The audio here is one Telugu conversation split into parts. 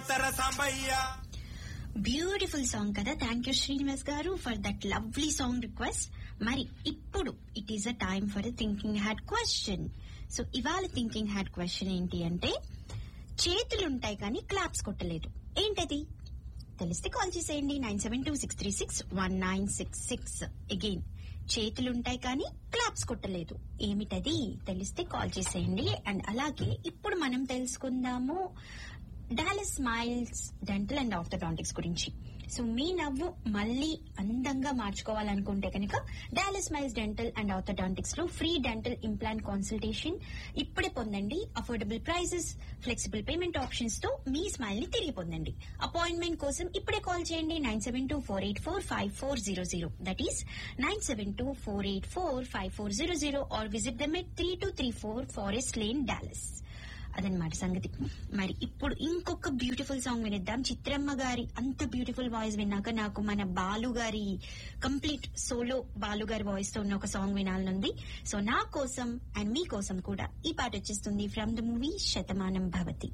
జాతర సాంబయ్య బ్యూటిఫుల్ సాంగ్ కదా థ్యాంక్ యూ శ్రీనివాస్ గారు for that lovely song request మరి ఇప్పుడు it is a time for thinking hat question so ఇవాళ థింకింగ్ హ్యాడ్ క్వశ్చన్ ఏంటి అంటే చేతులుంటాయి కానీ క్లాప్స్ కొట్టలేదు ఏంటది తెలిస్తే కాల్ చేసేయండి nine seven two six three six one nine six six again చేతులుంటాయి కానీ క్లాప్స్ కొట్టలేదు ఏమిటది తెలిస్తే కాల్ చేసేయండి అండ్ అలాగే ఇప్పుడు మనం తెలుసుకుందాము Dallas Smiles Dental and Orthodontics గురించి సో మీ నవ్వు మళ్ళీ అందంగా మార్చుకోవాలనుకుంటే కనుక Dallas Smiles Dental and Orthodontics లో ఫ్రీ డెంటల్ ఇంప్లాంట్ కన్సల్టేషన్ ఇప్పుడే పొందండి affordable prices flexible payment options తో మీ స్మైల్ ని తిరిగి పొందండి అపాయింట్మెంట్ కోసం ఇప్పుడే కాల్ చేయండి nine seven two four eight four five four zero zero that is nine seven two four eight four five four zero zero or visit them at three two three four Forest Lane Dallas అదనమాట సంగతి మరి ఇప్పుడు ఇంకొక బ్యూటిఫుల్ సాంగ్ వినిద్దాం చిత్రమ్మ గారి అంత బ్యూటిఫుల్ వాయిస్ విన్నాక నాకు మన బాలు గారి కంప్లీట్ సోలో బాలు గారి వాయిస్ తో ఉన్న ఒక సాంగ్ వినాలనుంది సో నా కోసం అండ్ మీ కోసం కూడా ఈ పాట వచ్చేస్తుంది ఫ్రమ్ ద మూవీ శతమానం భవతి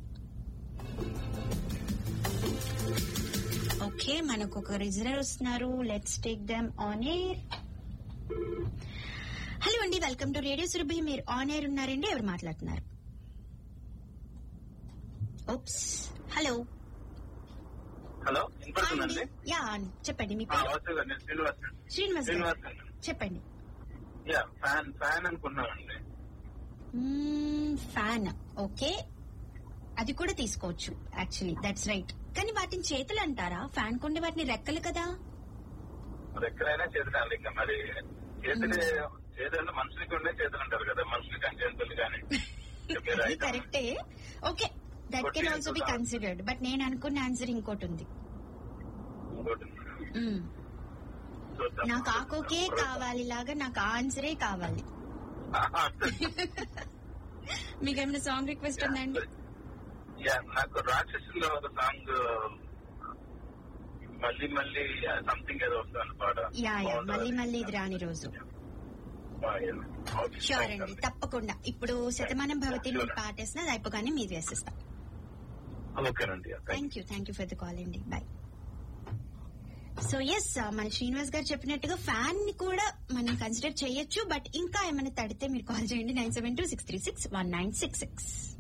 ఓకే మనకు ఒక రిజనర్ వస్తున్నారు let's take them on air hello అండి వెల్కమ్ టు రేడియో సురభి మీరు ఆన్ ఎయిర్ ఉన్నారండి ఎవరు మాట్లాడుతున్నారు ఓప్స్ హలో హలో వినపడుతుందండి యా చెప్పండి మీ ఆ, పేరు వసు గారు, నేను శ్రీనివాస్ అండి. శ్రీనివాస్ గారు. శ్రీనివాస్ అండి. చెప్పండి యా ఫ్యాన్ ఫ్యాన్ అనుకున్నానండి ఫ్యాన్ ఓకే అది కూడా తీసుకోవచ్చు యాక్చువల్లీ దట్స్ రైట్ కానీ వాటిని చేతులు అంటారా ఫ్యాన్ కొండే వాటిని రెక్కలు కదా మరి ఎక్కడైనా చేతులు ఇంకా మరి చేతులు చేతులు అంటే మనుషులకి ఉండే చేతులు అంటారు కదా మనుషులకి అని చేతులు కానీ మీరు అది అయితే కరెక్టే okay that can also be considered but నేను అనుకున్న ఆన్సర్ ఇంకోటి ఉంది ఇంకోటి మ్మ్. చూద్దాం. నాకు ఆకోకే కావాలి లాగా నాకు ఆ ఆన్సరే కావాలి మీకు ఏమైనా సాంగ్ రిక్వెస్ట్ ఉందండి యా నాకు రాక్షసుల్లో ఒక సాంగ్ మళ్ళీ మళ్ళీ సంథింగ్ ఏదో వస్తుంది పాట యా యా మళ్ళీ మళ్ళీ ఇది రాని రోజు షూర్ అండి తప్పకుండా ఇప్పుడు శతమానం భవతి మీరు పాటేసిన అది అయిపోగానే మీరు వేసేస్తాం ఓకేనండి thank you thank you for the call అండి బాయ్ సో ఎస్ మన శ్రీనివాస్ గారు చెప్పినట్టుగా ఫ్యాన్ ని కూడా మనం కన్సిడర్ చేయొచ్చు బట్ ఇంకా ఏమైనా తడితే మీరు కాల్ చేయండి nine seven two six three six one nine six six